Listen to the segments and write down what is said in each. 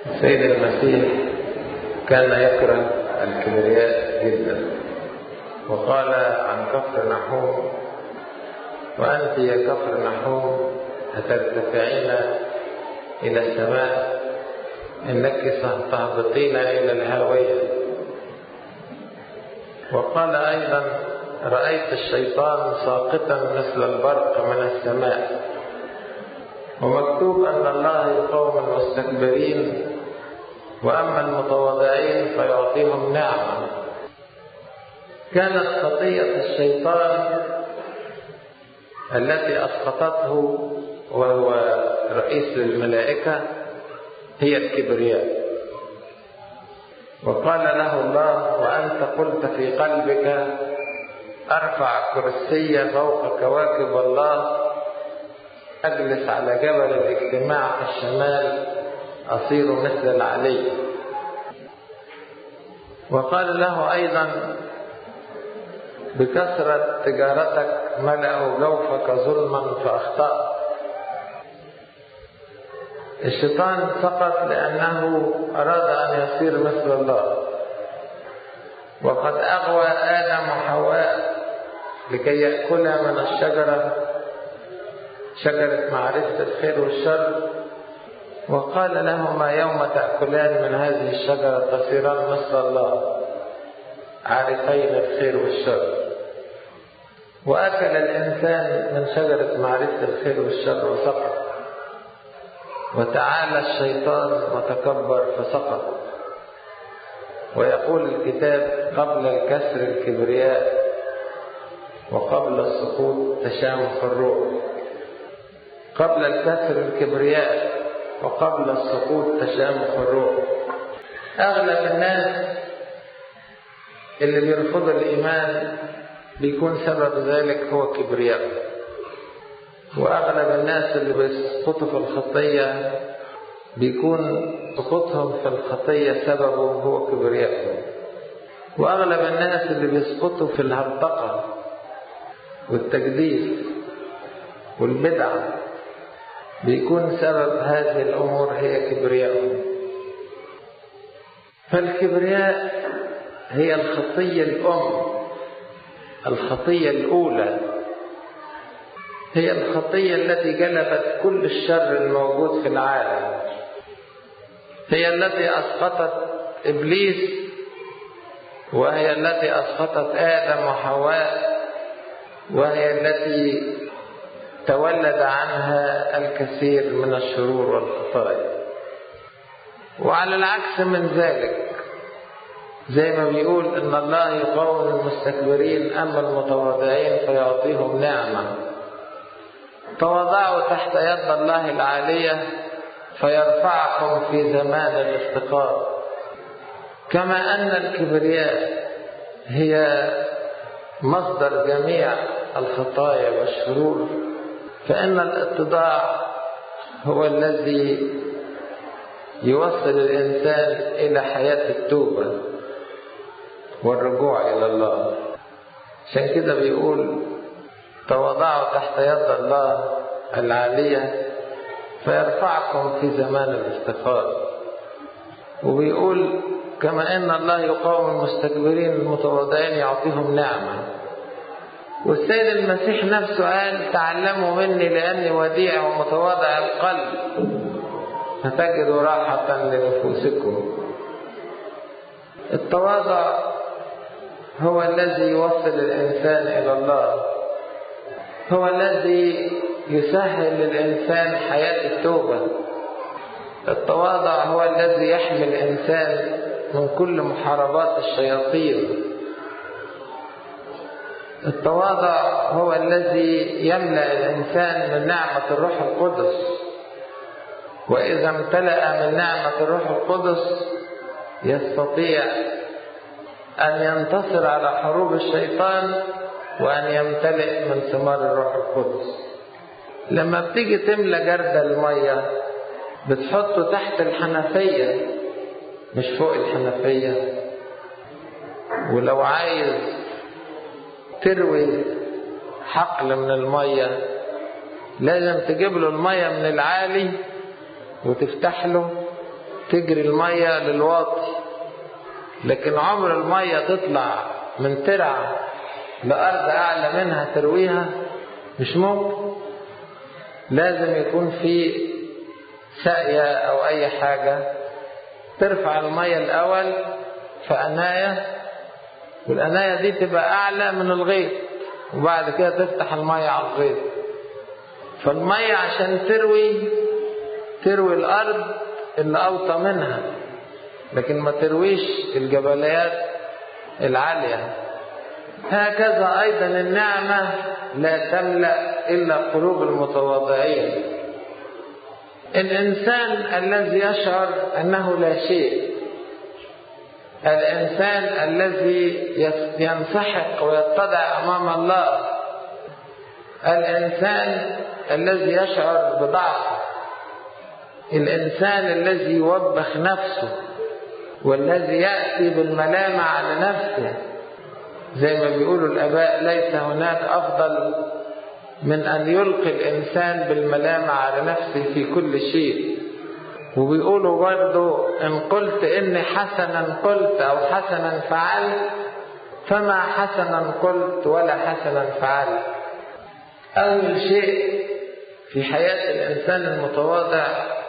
السيد المسيح كان يكره الكبرياء جدا وقال عن كفر نحوم وأنت يا كفر نحوم هترتفعين إلى السماء إنك ستهبطين إلى الهاوية وقال أيضا رأيت الشيطان ساقطا مثل البرق من السماء ومكتوب أن الله يقوم المستكبرين وأما المتواضعين فيعطيهم نعمة كانت خطية الشيطان التي أسقطته وهو رئيس الملائكة هي الكبرياء وقال له الله وأنت قلت في قلبك أرفع كرسي فوق كواكب الله أجلس على جبل الاجتماع في الشمال أصير مثل العلي وقال له أيضا بكثرة تجارتك ملأوا جوفك ظلما فأخطأت الشيطان سقط لأنه أراد أن يصير مثل الله وقد أغوى آدم وحواء لكي يأكلا من الشجرة شجرة معرفة الخير والشر وقال لهما يوم تأكلان من هذه الشجرة تصيران مثل الله عارفين الخير والشر وأكل الإنسان من شجرة معرفة الخير والشر وسقط وتعالى الشيطان وتكبر فسقط ويقول الكتاب قبل الكسر الكبرياء وقبل السقوط تشامخ الروح قبل الكسر الكبرياء وقبل السقوط تشامخ الروح أغلب الناس اللي بيرفضوا الإيمان بيكون سبب ذلك هو كبرياء وأغلب الناس اللي بيسقطوا في الخطية بيكون سقوطهم في الخطية سببه هو كبريائهم وأغلب الناس اللي بيسقطوا في الهرطقة والتجديد والبدعة بيكون سبب هذه الأمور هي كبريائهم فالكبرياء هي الخطية الأم الخطية الأولى هي الخطية التي جلبت كل الشر الموجود في العالم هي التي أسقطت إبليس وهي التي أسقطت آدم وحواء وهي التي تولد عنها الكثير من الشرور والخطايا وعلى العكس من ذلك زي ما بيقول ان الله يقوم المستكبرين اما المتواضعين فيعطيهم نعمه تواضعوا تحت يد الله العاليه فيرفعكم في زمان الافتقار كما ان الكبرياء هي مصدر جميع الخطايا والشرور فان الاتضاع هو الذي يوصل الانسان الى حياه التوبه والرجوع إلى الله عشان كده بيقول تواضعوا تحت يد الله العالية فيرفعكم في زمان الافتقار وبيقول كما ان الله يقاوم المستكبرين المتواضعين يعطيهم نعمه والسيد المسيح نفسه قال تعلموا مني لاني وديع ومتواضع القلب فتجدوا راحه لنفوسكم التواضع هو الذي يوصل الإنسان إلى الله هو الذي يسهل للإنسان حياة التوبة التواضع هو الذي يحمي الإنسان من كل محاربات الشياطين التواضع هو الذي يملأ الإنسان من نعمة الروح القدس وإذا امتلأ من نعمة الروح القدس يستطيع أن ينتصر على حروب الشيطان وأن يمتلئ من ثمار الروح القدس لما بتيجي تملى جرد المية بتحطه تحت الحنفية مش فوق الحنفية ولو عايز تروي حقل من المية لازم تجيب له المية من العالي وتفتح له تجري المية للواطي لكن عمر المية تطلع من ترع لأرض أعلى منها ترويها مش ممكن لازم يكون في ساقية أو أي حاجة ترفع المية الأول في أناية والأناية دي تبقى أعلى من الغيط وبعد كده تفتح المية على الغيط فالمية عشان تروي تروي الأرض اللي أوطى منها لكن ما ترويش الجبليات العالية هكذا أيضا النعمة لا تملأ إلا قلوب المتواضعين الإنسان الذي يشعر أنه لا شيء الإنسان الذي ينسحق ويتضع أمام الله الإنسان الذي يشعر بضعفه الإنسان الذي يوبخ نفسه والذي يأتي بالملامة على نفسه زي ما بيقولوا الآباء ليس هناك أفضل من أن يلقي الإنسان بالملامة على نفسه في كل شيء وبيقولوا برضو إن قلت إني حسنا قلت أو حسنا فعلت فما حسنا قلت ولا حسنا فعلت أول شيء في حياة الإنسان المتواضع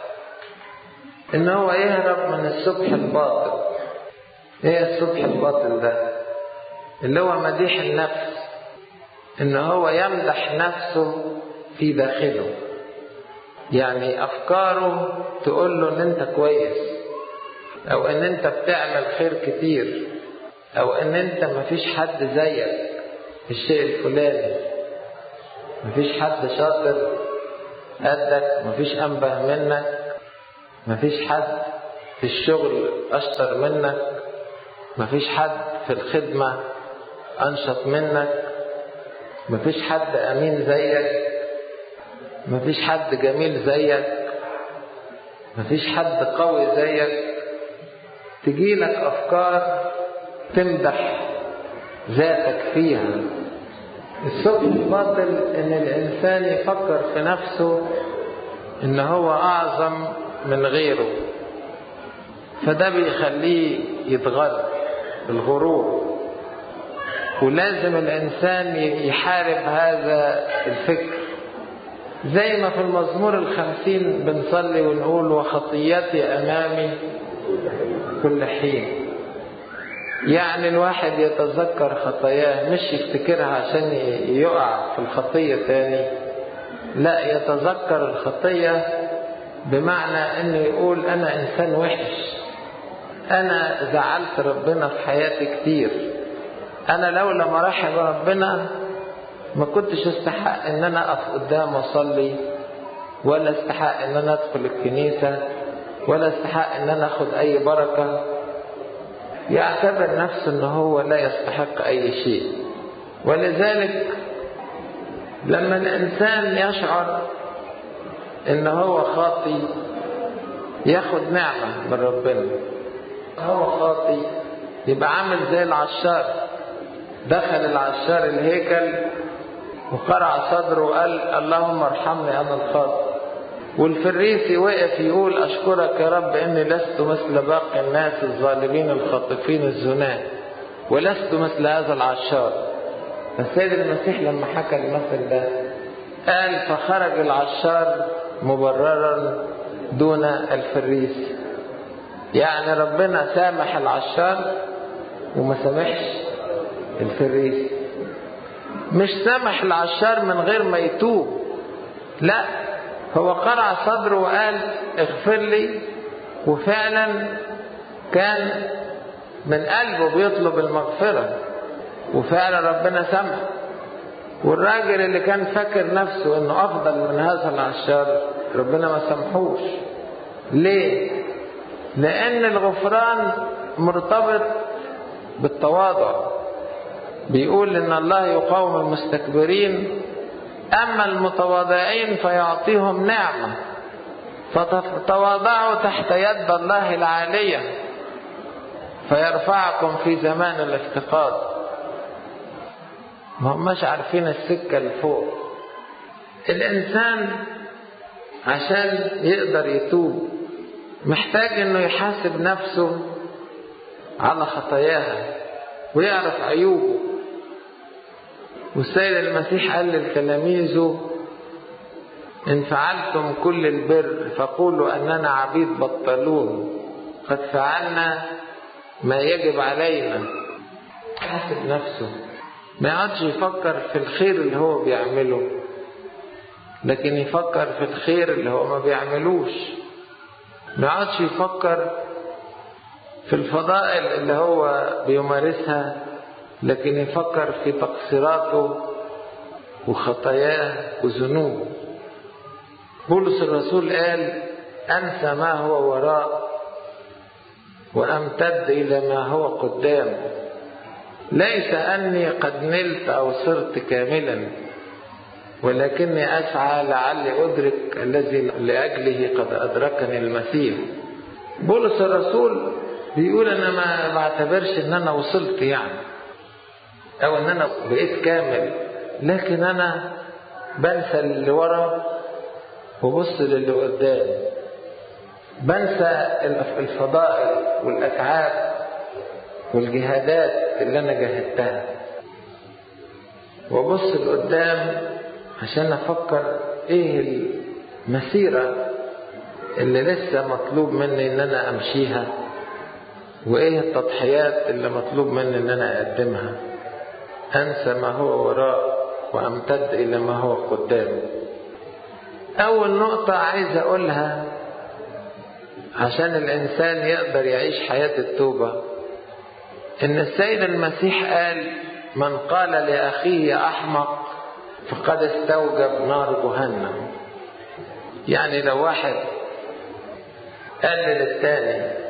إن هو يهرب من السبح الباطل إيه السبح الباطل ده اللي هو مديح النفس إن هو يمدح نفسه في داخله يعني أفكاره تقول له إن أنت كويس أو إن أنت بتعمل خير كتير أو إن أنت مفيش حد زيك في الشيء الفلاني مفيش حد شاطر قدك مفيش أنبه منك مفيش حد في الشغل أشطر منك مفيش حد في الخدمة أنشط منك مفيش حد أمين زيك مفيش حد جميل زيك مفيش حد قوي زيك تجيلك أفكار تمدح ذاتك فيها الصبح الباطل ان الانسان يفكر في نفسه ان هو اعظم من غيره فده بيخليه يتغر الغرور ولازم الانسان يحارب هذا الفكر زي ما في المزمور الخمسين بنصلي ونقول وخطيتي امامي كل حين يعني الواحد يتذكر خطاياه مش يفتكرها عشان يقع في الخطية تاني لا يتذكر الخطية بمعنى انه يقول انا انسان وحش انا زعلت ربنا في حياتي كتير انا لولا مراحم ربنا ما كنتش استحق ان انا اقف قدام واصلي ولا استحق ان انا ادخل الكنيسة ولا استحق ان انا اخد اي بركة يعتبر نفسه ان هو لا يستحق اي شيء ولذلك لما الانسان يشعر ان هو خاطي ياخد نعمة من ربنا هو خاطي يبقى عامل زي العشار دخل العشار الهيكل وقرع صدره وقال اللهم ارحمني انا الخاطئ والفريسي وقف يقول أشكرك يا رب إني لست مثل باقي الناس الظالمين الخاطفين الزناة ولست مثل هذا العشار فالسيد المسيح لما حكى المثل ده قال فخرج العشار مبررا دون الفريسي يعني ربنا سامح العشار وما سامحش الفريسي مش سامح العشار من غير ما يتوب لا هو قرع صدره وقال اغفر لي وفعلا كان من قلبه بيطلب المغفرة وفعلا ربنا سمح والراجل اللي كان فاكر نفسه انه افضل من هذا العشار ربنا ما سامحوش ليه لان الغفران مرتبط بالتواضع بيقول ان الله يقاوم المستكبرين أما المتواضعين فيعطيهم نعمة فتواضعوا تحت يد الله العالية فيرفعكم في زمان الافتقاد ما هماش عارفين السكة لفوق الإنسان عشان يقدر يتوب محتاج انه يحاسب نفسه على خطاياها ويعرف عيوبه والسيد المسيح قال لتلاميذه إن فعلتم كل البر فقولوا أننا عبيد بطلون قد فعلنا ما يجب علينا حاسب نفسه ما يقعدش يفكر في الخير اللي هو بيعمله لكن يفكر في الخير اللي هو ما بيعملوش ما يقعدش يفكر في الفضائل اللي هو بيمارسها لكن يفكر في تقصيراته وخطاياه وذنوبه بولس الرسول قال انسى ما هو وراء وامتد الى ما هو قدام ليس اني قد نلت او صرت كاملا ولكني اسعى لعلي ادرك الذي لاجله قد ادركني المسيح بولس الرسول بيقول انا ما بعتبرش ان انا وصلت يعني او ان انا بقيت كامل لكن انا بنسى اللي ورا وبص للي قدام بنسى الفضائل والاتعاب والجهادات اللي انا جاهدتها وابص لقدام عشان افكر ايه المسيره اللي لسه مطلوب مني ان انا امشيها وايه التضحيات اللي مطلوب مني ان انا اقدمها انسى ما هو وراء وامتد الى ما هو قدام اول نقطه عايز اقولها عشان الانسان يقدر يعيش حياه التوبه ان السيد المسيح قال من قال لاخيه احمق فقد استوجب نار جهنم يعني لو واحد قال للتاني